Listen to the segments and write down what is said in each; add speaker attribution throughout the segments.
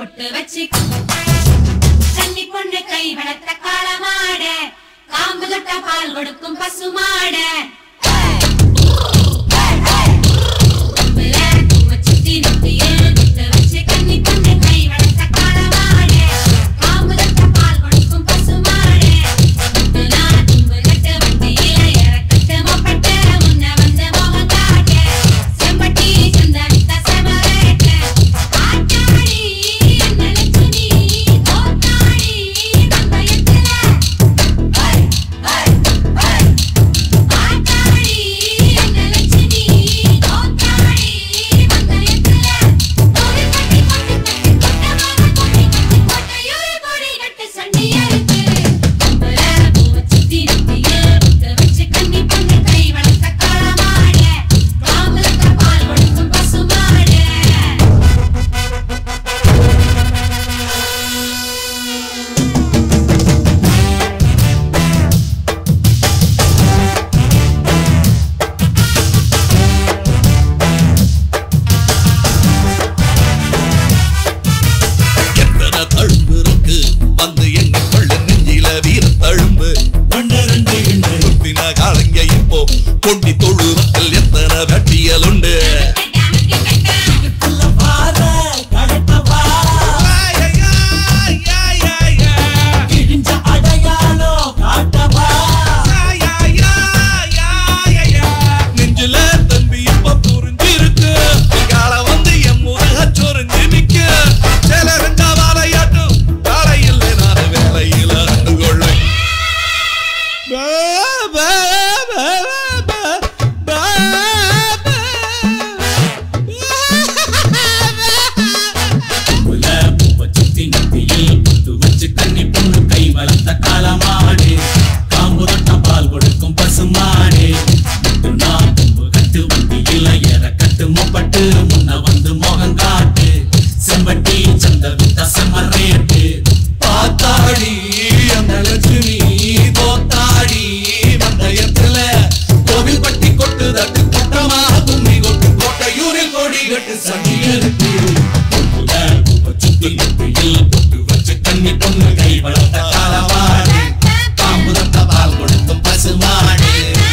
Speaker 1: பொட்டு வச்சு கன்னி பொண்ணு கை வளர்த்த காளமாட காம்பு தொட்ட பால் கொடுக்கும் பசுமாட கொம்புல பூவை சுத்தி நெத்தியில் பொட்டு வச்சு கன்னி பொண்ணு கை வளர்த்த காளமாட காம்பு தொட்ட பால் கொடுக்கும் பசுமாட முத்துனா தும்பு கட்டு வண்டியில இறக்கட்டு மொப்பட்டு முன்ன வந்து மோகம் காட்ட செம்பட்டி செந்தவித்த செமரேட்ட ஆட்டாடி என்ன லட்சுமி தோத்தாடி பந்தயத்துல ஹை ஹை ஹை ஆட்டாடி என்ன லட்சுமி தோத்தாடி பந்தயத்துல கோடி கட்டி கொட்டி கட்டி கொட்டமான கொடி கட்டி கொட்டையூரு கொடி கட்டு சண்டியருக்கு கும்பல பூவை சுத்தி நெத்தியில் பொட்டு வச்சு கன்னி பொண்ணு கை வளர்த்த காளமாட காமலத்த பால் கொடுக்கும் பசுமாட
Speaker 2: எத்தனை தழும்பு இருக்கு வந்து எங்க கொள்ள நெஞ்சில வீர தழும்பு குத்தின காலங்க இப்போ கொண்டி தொழுவத்தில் எத்தனை வெட்டியல் உண்டு நெஞ்சில தம்பி இப்ப புரிஞ்சிருக்கு கால வந்து என் முருக சொரிஞ்சு நிக்க சில ரெண்டா வாழையாட்டும் காலையில் நான் வேலையில் அண்டு கொள்ளை
Speaker 3: செம்பட்டி சந்த வித்த செம்மரேட்டு
Speaker 2: பாத்தாடி அந்த லட்சுமி தோத்தாடி வந்தயத்துல கோவில் பட்டி கொட்டு தட்டு கூட்டமாக கும்மி கொட்டு கோட்டையூரில் கொடி கட்டு சண்டியருக்கு
Speaker 3: பொம்புல பூவை சுத்தி நெத்தியில் பொட்டு வச்சு கன்னி பொண்ணு கை வளர்த்த காலவாடு
Speaker 2: காம்பு தட்ட பால் கொடுக்கும் பசுமாடு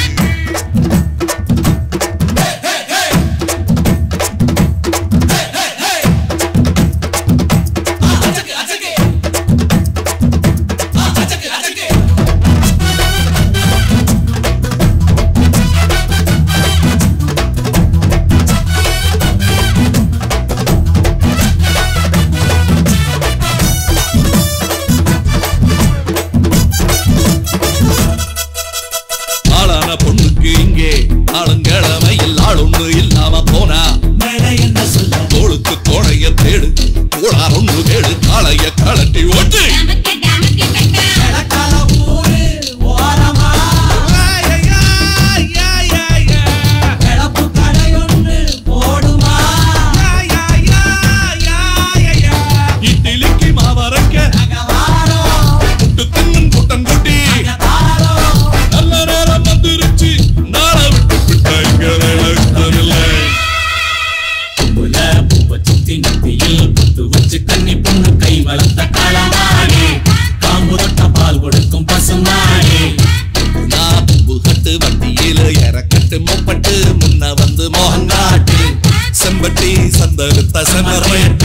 Speaker 2: ஆளான பொண்ணுக்கு இங்கே ஆளுங்கிழமையில் ஆளொண்ணு இல்லாம போனா
Speaker 3: மேல என்ன சொல்ல
Speaker 2: தோளுக்கு தோழைய தேடு கோளார் ஒண்ணு கேடு காளைய கலட்டி ஓட்டு
Speaker 1: டமக்கு டமக்கு கட்ட
Speaker 3: கடக்கால ஊரு ஓரமா கிளப்பு கடையொன்னு போடுமா
Speaker 2: இட்லிக்கு மாவரைக்க
Speaker 3: நகவாரம்
Speaker 2: முட்டு தின்னும் கூட்டம் கூட்டி
Speaker 3: தாரம்
Speaker 2: நல்ல நேரம் வந்துருச்சு நாளை விட்டு விட்டாங்க நடக்கவில்லை
Speaker 3: பொம்புல பூவை சுத்தி நெத்தியில் பொட்டு வச்சு கன்னி பொண்ணு கை வளர்த்த காலமாடு காம்பு தொட்ட பால் கொடுக்கும் பசுமாடு
Speaker 2: நான் புகட்டு வண்டியில இறக்கட்டு மொப்பட்டு முன்ன வந்து மோகங்காட்டு செம்பட்டி சந்தருத்த செமரேட்டு